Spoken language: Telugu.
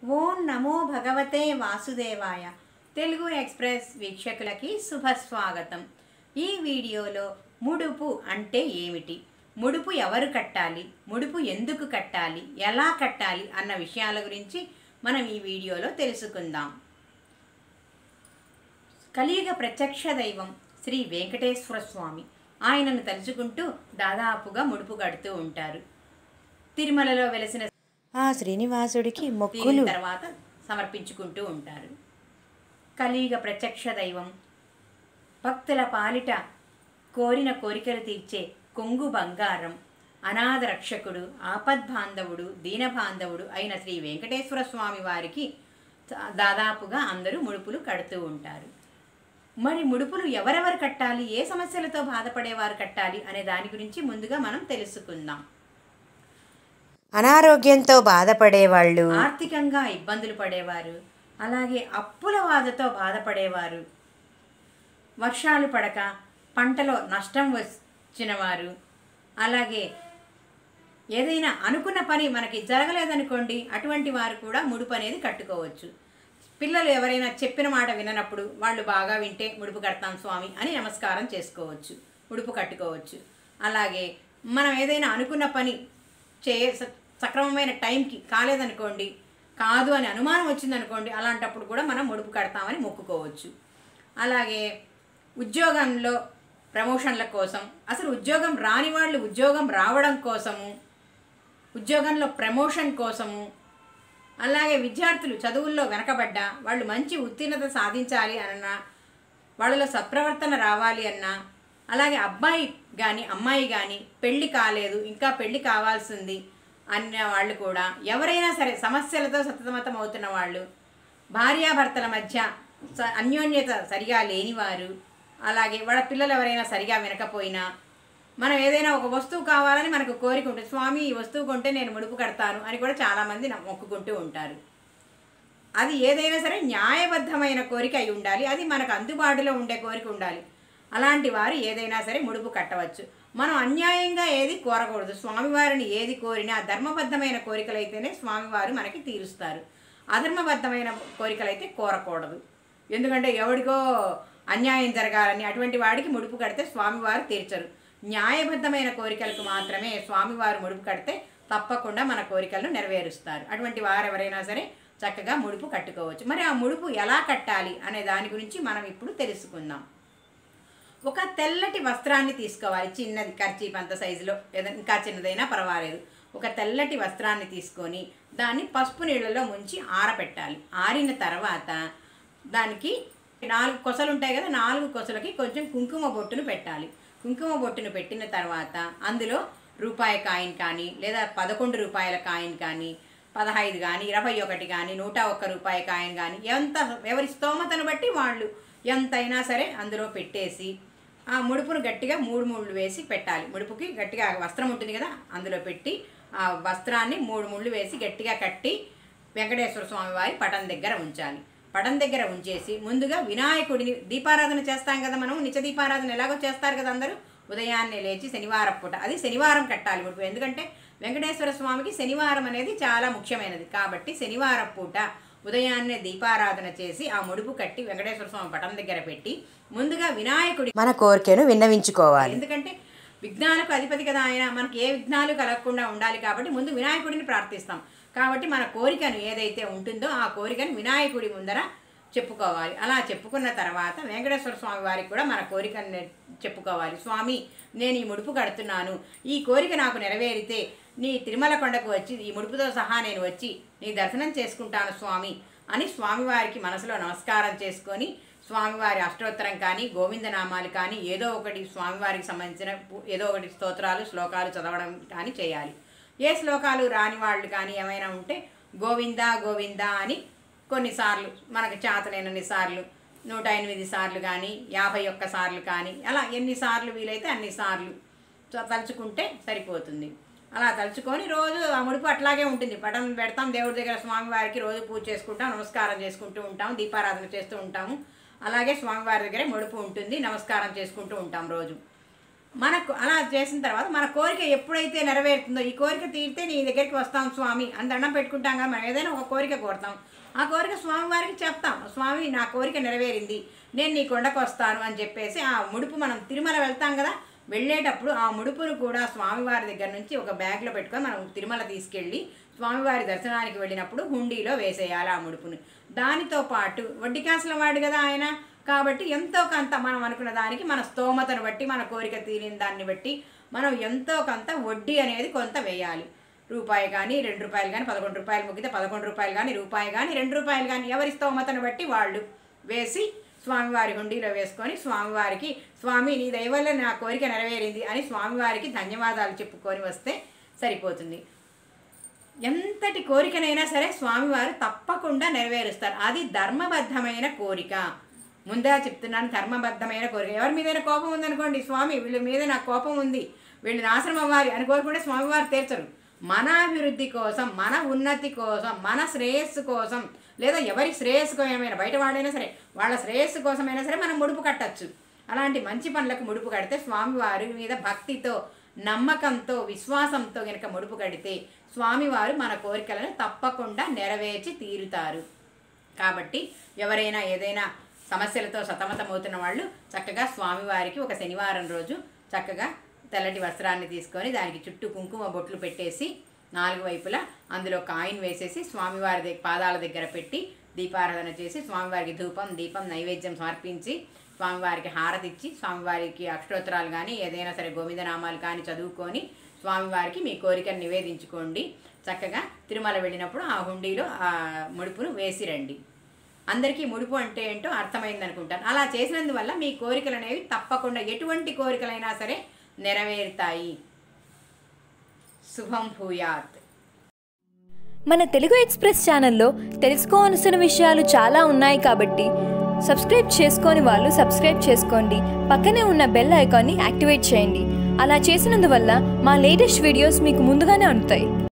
ఓం నమో భగవతే వాసుదేవాయ తెలుగు ఎక్స్ప్రెస్ వీక్షకులకి శుభస్వాగతం ఈ వీడియోలో ముడుపు అంటే ఏమిటి ముడుపు ఎవరు కట్టాలి ముడుపు ఎందుకు కట్టాలి ఎలా కట్టాలి అన్న విషయాల గురించి మనం ఈ వీడియోలో తెలుసుకుందాం కలియుగ ప్రత్యక్ష దైవం శ్రీ వెంకటేశ్వర స్వామి ఆయనను తలుచుకుంటూ దాదాపుగా ముడుపు కడుతూ ఉంటారు తిరుమలలో వెలసిన ఆ శ్రీనివాసుడికి దీని మొక్కులు తర్వాత సమర్పించుకుంటూ ఉంటారు కలియుగ ప్రత్యక్ష దైవం భక్తుల పాలిట కోరిన కోరికలు తీర్చే కొంగు బంగారం అనాథ రక్షకుడు ఆపద్బాంధవుడు దీనబాంధవుడు అయిన శ్రీ వెంకటేశ్వర స్వామి వారికి చా- దాదాపుగా అందరూ ముడుపులు కడుతూ ఉంటారు మరి ముడుపులు ఎవరెవరు కట్టాలి ఏ సమస్యలతో బాధపడేవారు కట్టాలి అనే దాని గురించి ముందుగా మనం తెలుసుకుందాం అనారోగ్యంతో బాధపడేవాళ్ళు ఆర్థికంగా ఇబ్బందులు పడేవారు అలాగే అప్పుల బాధతో బాధపడేవారు వర్షాలు పడక పంటలో నష్టం వచ్చిన వారు అలాగే ఏదైనా అనుకున్న పని మనకి జరగలేదనుకోండి అటువంటి వారు కూడా ముడుపు అనేది కట్టుకోవచ్చు పిల్లలు ఎవరైనా చెప్పిన మాట విననప్పుడు వాళ్ళు బాగా వింటే ముడుపు కడతాం స్వామి అని నమస్కారం చేసుకోవచ్చు ముడుపు కట్టుకోవచ్చు అలాగే మనం ఏదైనా అనుకున్న పని చే స- సక్రమమైన టైంకి కాలేదనుకోండి కాదు అని అనుమానం వచ్చిందనుకోండి అలాంటప్పుడు కూడా మనం ముడుపు కడతామని మొక్కుకోవచ్చు అలాగే ఉద్యోగంలో ప్రమోషన్ల కోసం అసలు ఉద్యోగం రాని వాళ్ళు ఉద్యోగం రావడం కోసము ఉద్యోగంలో ప్రమోషన్ కోసము అలాగే విద్యార్థులు చదువుల్లో వెనకబడ్డా వాళ్ళు మంచి ఉత్తీర్ణత సాధించాలి అన్నా వాళ్ళలో సత్ప్రవర్తన రావాలి అన్నా అలాగే అబ్బాయి కానీ అమ్మాయి కానీ పెళ్లి కాలేదు ఇంకా పెళ్లి కావాల్సింది అన్న వాళ్ళు కూడా ఎవరైనా సరే సమస్యలతో సతమతం అవుతున్న వాళ్ళు భార్యాభర్తల మధ్య స- అన్యోన్యత సరిగా లేనివారు అలాగే వాళ్ళ పిల్లలు ఎవరైనా సరిగా వినకపోయినా మనం ఏదైనా ఒక వస్తువు కావాలని మనకు కోరిక ఉంటుంది స్వామి ఈ వస్తువు కొంటే నేను ముడుపు కడతాను అని కూడా చాలామంది నమ్ము- మొక్కుకుంటూ ఉంటారు అది ఏదైనా సరే న్యాయబద్ధమైన కోరిక అయి ఉండాలి అది మనకు అందుబాటులో ఉండే కోరిక ఉండాలి అలాంటి వారు ఏదైనా సరే ముడుపు కట్టవచ్చు మనం అన్యాయంగా ఏది కోరకూడదు స్వామివారిని ఏది కోరినా ధర్మబద్ధమైన కోరికలైతేనే స్వామివారు మనకి తీరుస్తారు అధర్మబద్ధమైన కోరికలైతే కోరకూడదు ఎందుకంటే ఎవడికో అన్యాయం జరగాలని అటువంటి వాడికి ముడుపు కడితే స్వామివారు తీర్చరు న్యాయబద్ధమైన కోరికలకు మాత్రమే స్వామివారు ముడుపు కడితే తప్పకుండా మన కోరికలను నెరవేరుస్తారు అటువంటి వారు ఎవరైనా సరే చక్కగా ముడుపు కట్టుకోవచ్చు మరి ఆ ముడుపు ఎలా కట్టాలి అనే దాని గురించి మనం ఇప్పుడు తెలుసుకుందాం ఒక తెల్లటి వస్త్రాన్ని తీసుకోవాలి చిన్నది ఖర్చీప్ అంత సైజులో ఏదైనా ఇంకా చిన్నదైనా పర్వాలేదు ఒక తెల్లటి వస్త్రాన్ని తీసుకొని దాన్ని పసుపు నీళ్ళలో ముంచి ఆరబెట్టాలి ఆరిన తర్వాత దానికి నాలుగు కొసలు ఉంటాయి కదా నాలుగు కొసలకి కొంచెం కుంకుమ బొట్టును పెట్టాలి కుంకుమ బొట్టును పెట్టిన తర్వాత అందులో రూపాయి కాయిన్ కానీ లేదా పదకొండు రూపాయల కాయిన్ కానీ పదహైదు కానీ ఇరవై ఒకటి కానీ నూట ఒక్క రూపాయి కాయిన్ కానీ ఎంత ఎవరి స్తోమతను బట్టి వాళ్ళు ఎంతైనా సరే అందులో పెట్టేసి ఆ ముడుపును గట్టిగా మూడు ముళ్ళు వేసి పెట్టాలి ముడుపుకి గట్టిగా వస్త్రం ఉంటుంది కదా అందులో పెట్టి ఆ వస్త్రాన్ని మూడు ముళ్ళు వేసి గట్టిగా కట్టి వెంకటేశ్వర స్వామి వారి పటం దగ్గర ఉంచాలి పటం దగ్గర ఉంచేసి ముందుగా వినాయకుడిని దీపారాధన చేస్తాం కదా మనం నిత్య దీపారాధన ఎలాగో చేస్తారు కదా అందరూ ఉదయాన్నే లేచి శనివారం పూట అది శనివారం కట్టాలి ముడుపు ఎందుకంటే వెంకటేశ్వర స్వామికి శనివారం అనేది చాలా ముఖ్యమైనది కాబట్టి శనివారం పూట ఉదయాన్నే దీపారాధన చేసి ఆ ముడుపు కట్టి వెంకటేశ్వర స్వామి పటం దగ్గర పెట్టి ముందుగా వినాయకుడి మన కోరికను విన్నవించుకోవాలి ఎందుకంటే విఘ్నాలకు అధిపతి కదా ఆయన మనకి ఏ విఘ్నాలు కలగకుండా ఉండాలి కాబట్టి ముందు వినాయకుడిని ప్రార్థిస్తాం కాబట్టి మన కోరికను ఏదైతే ఉంటుందో ఆ కోరికను వినాయకుడి ముందర చెప్పుకోవాలి అలా చెప్పుకున్న తర్వాత వెంకటేశ్వర స్వామి వారికి కూడా మన కోరికను నె- చెప్పుకోవాలి స్వామి నేను ఈ ముడుపు కడుతున్నాను ఈ కోరిక నాకు నెరవేరితే నీ తిరుమల కొండకు వచ్చి ఈ ముడుపుతో సహా నేను వచ్చి నీ దర్శనం చేసుకుంటాను స్వామి అని స్వామివారికి మనసులో నమస్కారం చేసుకొని స్వామివారి అష్టోత్తరం కానీ గోవిందనామాలు కానీ ఏదో ఒకటి స్వామివారికి సంబంధించిన పు- ఏదో ఒకటి స్తోత్రాలు శ్లోకాలు చదవడం కానీ చేయాలి ఏ శ్లోకాలు రాని వాళ్ళు కానీ ఏమైనా ఉంటే గోవింద గోవింద అని కొన్నిసార్లు మనకు చేతనైనన్ని సార్లు నూట ఎనిమిది సార్లు కానీ యాభై ఒక్క సార్లు కానీ అలా ఎన్నిసార్లు వీలైతే అన్ని సార్లు చ- తలుచుకుంటే సరిపోతుంది అలా తలుచుకొని రోజు ఆ ముడుపు అట్లాగే ఉంటుంది పటం పెడతాం దేవుడి దగ్గర స్వామివారికి రోజు పూజ చేసుకుంటాం నమస్కారం చేసుకుంటూ ఉంటాం దీపారాధన చేస్తూ ఉంటాము అలాగే స్వామివారి దగ్గర ముడుపు ఉంటుంది నమస్కారం చేసుకుంటూ ఉంటాం రోజు మనకు అలా చేసిన తర్వాత మన కోరిక ఎప్పుడైతే నెరవేరుతుందో ఈ కోరిక తీరితే నీ దగ్గరికి వస్తాం స్వామి అని దండం పెట్టుకుంటాం కదా మనం ఏదైనా ఒక కోరిక కోరుతాం ఆ కోరిక స్వామి వారికి చెప్తాం స్వామి నా కోరిక నెరవేరింది నేను నీ కొండకు వస్తాను అని చెప్పేసి ఆ ముడుపు మనం తిరుమల వెళ్తాం కదా వెళ్ళేటప్పుడు ఆ ముడుపును కూడా స్వామివారి దగ్గర నుంచి ఒక బ్యాగ్లో పెట్టుకొని మనం తిరుమల తీసుకెళ్ళి స్వామివారి దర్శనానికి వెళ్ళినప్పుడు హుండీలో వేసేయాలి ఆ ముడుపుని దానితో పాటు వడ్డీ కాసుల వాడు కదా ఆయన కాబట్టి ఎంతో కొంత మనం అనుకున్న దానికి మన స్తోమతను బట్టి మన కోరిక తీరిన దాన్ని బట్టి మనం ఎంతో కొంత వడ్డీ అనేది కొంత వేయాలి రూపాయి కానీ రెండు రూపాయలు కానీ పదకొండు రూపాయలు ముగ్గితే పదకొండు రూపాయలు కానీ రూపాయి కానీ రెండు రూపాయలు కానీ ఎవరి స్తోమతను బట్టి వాళ్ళు వేసి స్వామివారి హుండీలో వేసుకొని స్వామివారికి స్వామి నీ దయ వల్ల నా కోరిక నెరవేరింది అని స్వామివారికి ధన్యవాదాలు చెప్పుకొని వస్తే సరిపోతుంది ఎంతటి కోరికనైనా సరే స్వామివారు తప్పకుండా నెరవేరుస్తారు అది ధర్మబద్ధమైన కోరిక ముందే చెప్తున్నాను ధర్మబద్ధమైన కోరిక ఎవరి మీదైనా కోపం ఉందనుకోండి స్వామి వీళ్ళ మీద నాకు కోపం ఉంది వీళ్ళు నాశనం అవ్వాలి అని కోరుకుంటే స్వామివారు తీర్చరు మన అభివృద్ధి కోసం మన ఉన్నతి కోసం మన శ్రేయస్సు కోసం లేదా ఎవరి శ్రేయస్సు కోసమైనా బయట వాడైనా సరే వాళ్ళ శ్రేయస్సు కోసమైనా సరే మనం ముడుపు కట్టచ్చు అలాంటి మంచి పనులకు ముడుపు కడితే స్వామివారి మీద భక్తితో నమ్మకంతో విశ్వాసంతో గనక ముడుపు కడితే స్వామివారు మన కోరికలను తప్పకుండా నెరవేర్చి తీరుతారు కాబట్టి ఎవరైనా ఏదైనా సమస్యలతో సతమతమవుతున్న వాళ్ళు చక్కగా స్వామివారికి ఒక శనివారం రోజు చక్కగా తెల్లటి వస్త్రాన్ని తీసుకొని దానికి చుట్టూ కుంకుమ బొట్లు పెట్టేసి నాలుగు వైపులా అందులో కాయిన్ వేసేసి స్వామివారి దగ్గర పాదాల దగ్గర పెట్టి దీపారాధన చేసి స్వామివారికి ధూపం దీపం నైవేద్యం సమర్పించి స్వామివారికి హారతి ఇచ్చి స్వామివారికి అక్షోత్తరాలు కానీ ఏదైనా సరే గోవిందనామాలు కానీ చదువుకొని స్వామివారికి మీ కోరికను నివేదించుకోండి చక్కగా తిరుమల వెళ్ళినప్పుడు ఆ హుండీలో ఆ ముడుపును వేసి రండి అందరికీ ముడుపు అంటే ఏంటో అర్థమైంది అనుకుంటాను అలా చేసినందువల్ల మీ కోరికలు అనేవి తప్పకుండా ఎటువంటి కోరికలైనా సరే నెరవేరుతాయి శుభం భూయాత్ మన తెలుగు ఎక్స్ప్రెస్ ఛానల్లో తెలుసుకోవాల్సిన విషయాలు చాలా ఉన్నాయి కాబట్టి సబ్స్క్రైబ్ చేసుకోని వాళ్ళు సబ్స్క్రైబ్ చేసుకోండి పక్కనే ఉన్న బెల్ ఐకాన్ని యాక్టివేట్ చేయండి అలా చేసినందువల్ల మా లేటెస్ట్ వీడియోస్ మీకు ముందుగానే అందుతాయి